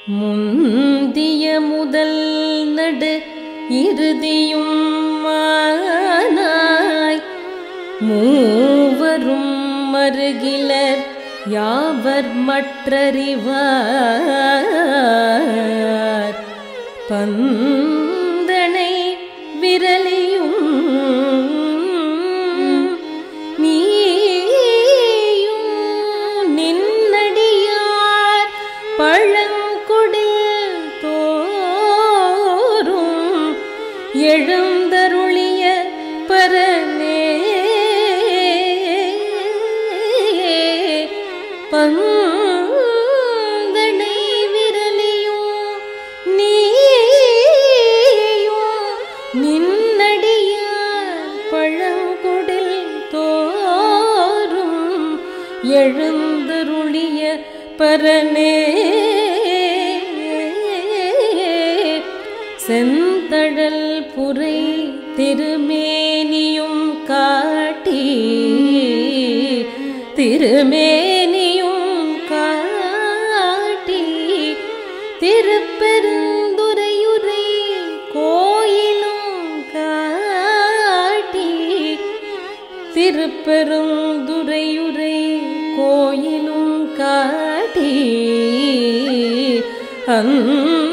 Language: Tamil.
முந்திய முதல் நடு இறுதியும் மானாய் மூவரும் மருகிலர் யாவர் மற்றறிவார் பந்தனை விரலியும் நீயும் நின்னடியார் பழங்குடில் தோறும் எழுந்தருளிய பரனே பந்தனை விரலியும் நீயும் நின்னடியார் பழங்குடில் தோறும் எழுந்தருளிய பரனே செந்தழல் புரை திருமேனியும் காட்டி திருமேனியும் காட்டி திருப்பெருந்துரையுரை கோயிலும் காட்டி திருப்பெருந்துரையுரை கோயிலும் காட்டி அந்த